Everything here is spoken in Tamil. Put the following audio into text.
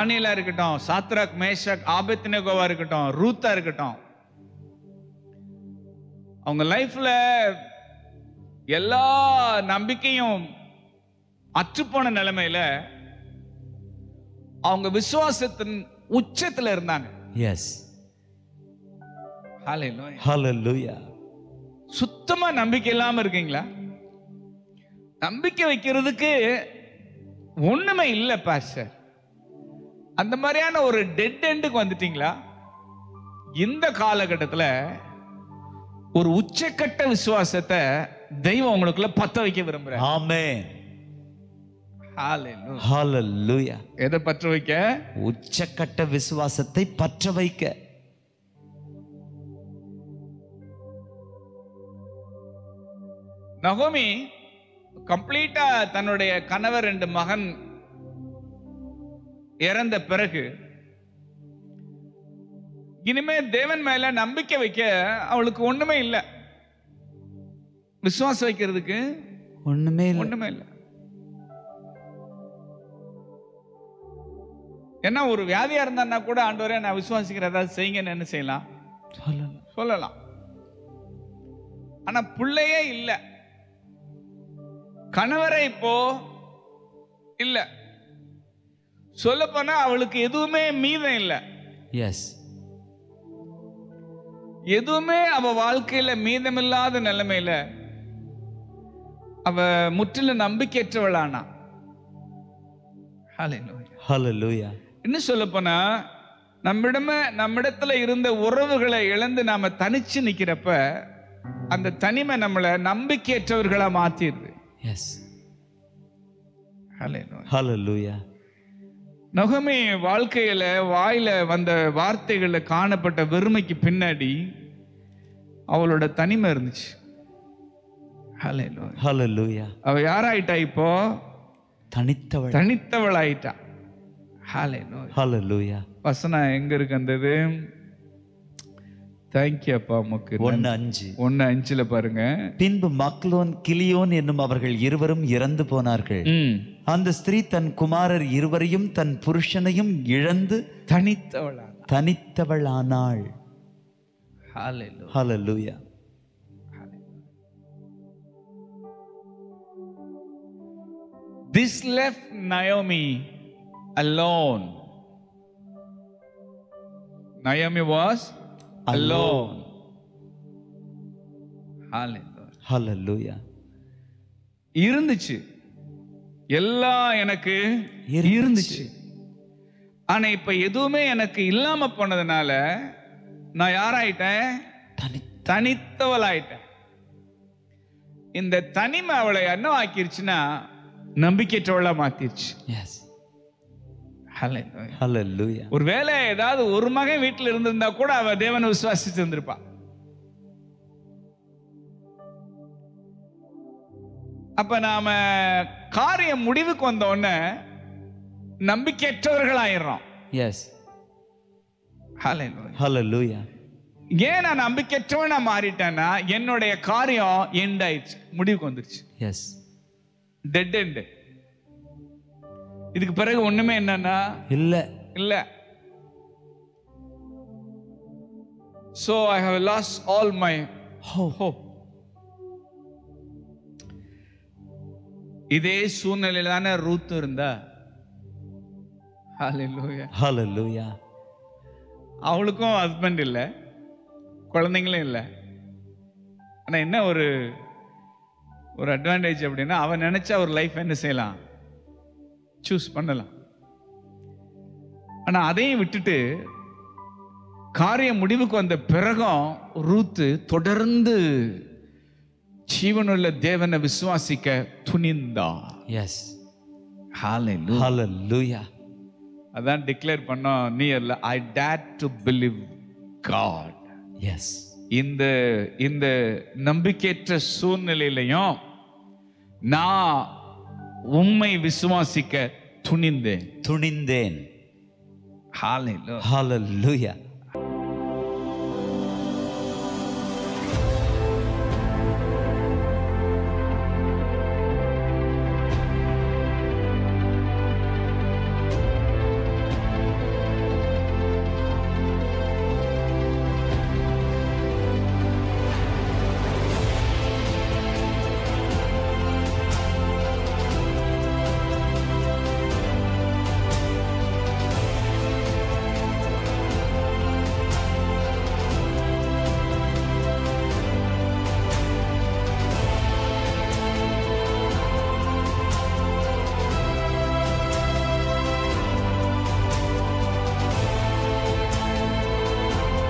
தானியலா இருக்கட்டும் சாத்ராக் மேஷக் ஆபத்னேகோவா இருக்கட்டும் ரூத்தா இருக்கட்டும் அவங்க லைஃப்ல எல்லா நம்பிக்கையும் அற்றுப்போன நிலைமையில அவங்க விசுவாசத்தின் உச்சத்துல இருந்தாங்க எஸ் Hallelujah. ஹalleluya சுத்தமா நம்பிக்கை இல்லாம இருக்கீங்களா நம்பிக்கை வைக்கிறதுக்கு ஒண்ணுமே இல்லை பாஸ்டர் அந்த மாதிரியான ஒரு டெட் எண்டுக்கு வந்துட்டீங்களா இந்த காலகட்டத்துல ஒரு உச்சக்கட்ட விசுவாசத்தை தெய்வம் உங்களுக்குள்ள பத்த வைக்க விரும்புறார் ஆமென் Hallelujah. ஹalleluya எதை பற்ற வைக்க உச்சக்கட்ட விசுவாசத்தை பற்ற வைக்க நகோமி கம்ப்ளீட்டா தன்னுடைய கணவர் ரெண்டு மகன் இறந்த பிறகு இனிமே தேவன் மேல நம்பிக்கை வைக்க அவளுக்கு ஒண்ணுமே இல்லை விசுவாசம் வைக்கிறதுக்கு ஒண்ணுமே இல்ல ஒண்ணுமே இல்லை ஏன்னா ஒரு வியாதியா இருந்தான்னா கூட ஆண்டவரே நான் விசுவாசிக்கிற ஏதாவது செய்யுங்கன்னு என்ன செய்யலாம் சொல்லல. சொல்லலாம் ஆனா பிள்ளையே இல்ல கணவரை இப்போ இல்ல சொல்ல போனா அவளுக்கு எதுவுமே மீதம் இல்ல எஸ் எதுவுமே அவ வாழ்க்கையில மீதமில்லாத நிலைமையில அவ முற்றிலும் நம்பிக்கையற்றவளானா Hallelujah. ஹalleluya இன்னும் சொல்ல போனா நம்மிடமே நம்மிடத்துல இருந்த உறவுகளை இழந்து நாம தனிச்சு நிக்கிறப்ப அந்த தனிமை நம்மளை நம்பிக்கையற்றவர்களா மாத்திடுது எஸ் Hallelujah. ஹalleluya நொகமே வாழ்க்கையில வாயில வந்த வார்த்தைகள்ல காணப்பட்ட வெறுமைக்கு பின்னாடி அவளோட தனிமை இருந்துச்சு Hallelujah. ஹalleluya அவ யாராயிட்டா இப்போ தனித்தவள் தனித்தவள் ஆயிட்டா Hallelujah. ஹalleluya வசனம் எங்க இருக்கு அந்த இது தேங்க்யூ அப்பா உமக்கு ஒன்னு அஞ்சு ஒன்னு அஞ்சுல பாருங்க பின்பு மக்லோன் கிளியோன் என்னும் அவர்கள் இருவரும் இறந்து போனார்கள் ம். அந்த ஸ்திரீ தன் குமாரர் இருவரையும் தன் புருஷனையும் இழந்து தனித்தவளா தனித்தவளானாள் Hallelujah. Hallelujah This left Naomi alone. Naomi was alone. Hallelujah. ஹalleluya இருந்துச்சு எல்லாம் எனக்கு இருந்துச்சு. இருந்துச்சு ஆனா இப்ப எதுவுமே எனக்கு இல்லாம போனதுனால நான் யாராயிட்டேன் தனி தனித்தவளாயிட்டேன் இந்த தனிமை அவளை என்ன ஆக்கிருச்சுன்னா நம்பிக்கையற்றவளா மாத்திருச்சு எஸ் Hallelujah. ஹalleluya ஒருவேளை ஏதாவது ஒரு மகன் வீட்டுல இருந்திருந்தா கூட அவ தேவனை விசுவாசிச்சு இருந்திருப்பா அப்ப நாம காரியம் முடிவுக்கு வந்த உடனே நம்பிக்கையற்றவர்கள் ஆயிடுறோம் எஸ் Hallelujah. ஹalleluya ஏன் நான் நம்பிக்கையற்றவனா மாறிட்டேன்னா என்னுடைய காரியம் எண்ட் ஆயிடுச்சு முடிவுக்கு வந்துருச்சு எஸ் டெட் எண்ட் இதுக்கு பிறகு ஒண்ணுமே என்னன்னா இல்ல இல்ல so i have lost all my hope இதே சூழ்நிலையில தானே ரூத் இருந்தா Hallelujah. ஹalleluya அவளுக்கும் ஹஸ்பண்ட் இல்ல குழந்தைங்களும் இல்ல ஆனா என்ன ஒரு ஒரு அட்வான்டேஜ் அப்படின்னா அவன் நினைச்சா ஒரு லைஃப் என்ன செய்யலாம் சூஸ் பண்ணலாம் ஆனா அதையும் விட்டுட்டு காரியம் முடிவுக்கு வந்த பிறகும் ரூத்து தொடர்ந்து ஜீவனுள்ள தேவனை விசுவாசிக்க துணிந்தா எஸ் Hallelujah. ஹalleluya அதான் டிக்ளேர் பண்ணோம் நியர்ல ஐ டேட் டு பிலீவ் காட் எஸ் இந்த இந்த நம்பிக்கையற்ற சூழ்நிலையிலையும் நான் உண்மை விசுவாசிக்க துணிந்தேன் துணிந்தேன் Hallelujah. ஹalleluya